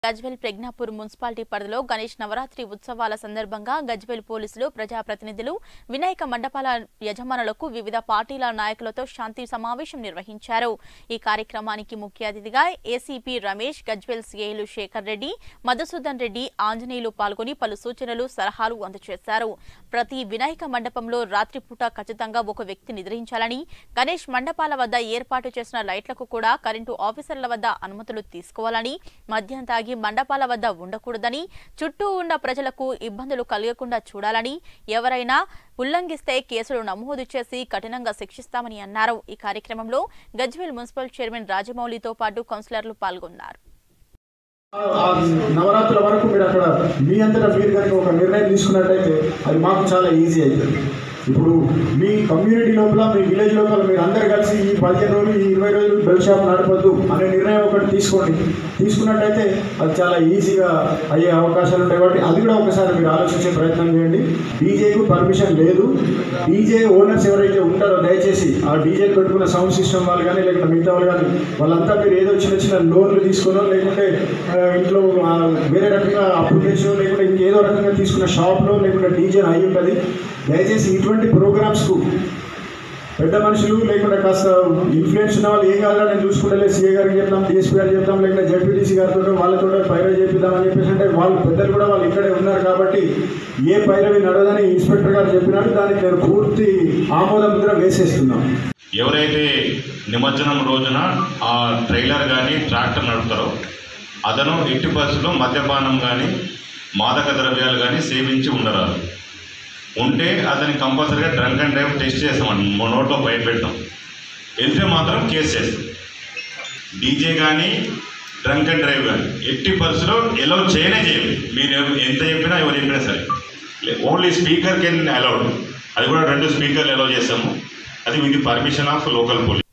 Gajwel Pragnapur municipality పరిధిలో గణేష్ నవరాత్రి ఉత్సవాల సందర్భంగా గజ్వెల్ పోలీసులు ప్రజాప్రతినిధులు వినాయక మండపాల యజమానులకు వివిధ పార్టీల నాయకులతో శాంతి సమావేశం నిర్వహించారు ఈ కార్యక్రమానికి ముఖ్య అతిథిగా ఏసీపీ రమేష్ గజ్వెల్ సీఐలు శేఖర్ రెడ్డి మధుసూదన్ రెడ్డి ఆంజనేయులు పాల్గొని పలు సూచనలు సలహాలు అందజేశారు ప్రతి వినాయక మండపంలో రాత్రిపూట ఖచ్చితంగా ఒక వ్యక్తి నిద్రించాలని గణేష్ మండపాల వద్ద ఏర్పాటు చేసిన లైట్లకు కూడా కరెంటు ఆఫీసర్ల వద్ద అనుమతులు తీసుకోవాలని మద్యం తాగి మండపాల వద్ద ఉండకూడదని చుట్టూ ఉన్న ప్రజలకు ఇబ్బందులు కలగకుండా చూడాలని ఎవరైనా ఉల్లంఘిస్తే కేసులు నమోదు చేసి కఠినంగా శిక్షిస్తామని అన్నారు ఈ కార్యక్రమంలో గజ్వేల్ మున్సిపల్ చైర్మన్ రాజమౌళితో పాటు కౌన్సిలర్లు పాల్గొన్నారు ఆ నవరాత్రుల వరకు మీరు అక్కడ మీ అంతటా మీరు కనుక ఒక నిర్ణయం తీసుకున్నట్టయితే అది మాకు చాలా ఈజీ అవుతుంది ఇప్పుడు మీ కమ్యూనిటీ లోపల మీ విలేజ్ లోపల మీరు అందరు కలిసి ఈ పదిహేను రోజులు ఈ ఇరవై రోజులు బెల్ షాప్ నడపద్దు అనే నిర్ణయం ఒకటి తీసుకోండి తీసుకున్నట్టయితే అది చాలా ఈజీగా అయ్యే అవకాశాలు ఉంటాయి కాబట్టి అది కూడా ఒకసారి మీరు ఆలోచించే ప్రయత్నం చేయండి డీజేకు పర్మిషన్ లేదు డీజే ఓనర్స్ ఎవరైతే ఉంటారో దయచేసి ఆ డీజే పెట్టుకున్న సౌండ్ సిస్టమ్ వాళ్ళు కానీ లేకుంటే మిగతా వాళ్ళు కానీ వాళ్ళంతా మీరు ఏదో చిన్న చిన్న లోన్లు తీసుకునో లేకుంటే ఆ, ఇంట్లో ఆ, వేరే రకంగా అప్పు చేసో లేకుంటే ఇంకేదో రకంగా తీసుకున్న షాప్లో లేకుంటే డీజే అయి ఉంటుంది దయచేసి ఇటువంటి ప్రోగ్రామ్స్కు పెద్ద మనుషులు లేకుంటే కాస్త ఇన్ఫ్లుయెన్స్ ఉన్న వాళ్ళు ఏం కావాలో నేను చూసుకుంటే సీఏ గారికి చెప్తాం డిఎస్పీ గారికి చెప్తాం లేకుంటే జడ్పీటీసీ గారితో వాళ్ళతో పైరవి చేపిద్దామని చెప్పేసి అంటే వాళ్ళు పెద్దలు కూడా వాళ్ళు ఇక్కడే ఉన్నారు కాబట్టి ఏ పైరవి నడవదని ఇన్స్పెక్టర్ గారు చెప్పినాడు దానికి నేను పూర్తి ఆమోద ముద్ర వేసేస్తున్నాం ఎవరైతే నిమజ్జనం రోజున ఆ ట్రైలర్ కానీ ట్రాక్టర్ నడుపుతారో అతను ఎట్టి పరిస్థితుల్లో మద్యపానం కానీ మాదక ద్రవ్యాలు కానీ సేవించి ఉండరాదు ఉంటే అతని కంపల్సరీగా డ్రంక్ అండ్ డ్రైవ్ టెస్ట్ చేస్తామండి మా నోట్లో బయట పెట్టాం వెళ్తే మాత్రం కేసు చేస్తాం డీజే కానీ డ్రంక్ అండ్ డ్రైవ్ కానీ ఎట్టి పరిస్థితుల్లో ఎలా చేయనే చేయాలి మీరు ఎవ- ఎంత చెప్పినా ఎవరు చెప్పినా సరే ఓన్లీ స్పీకర్ కెన్ అలౌడ్ అది కూడా రెండు స్పీకర్లు అలౌ చేస్తాము అది with permission of local police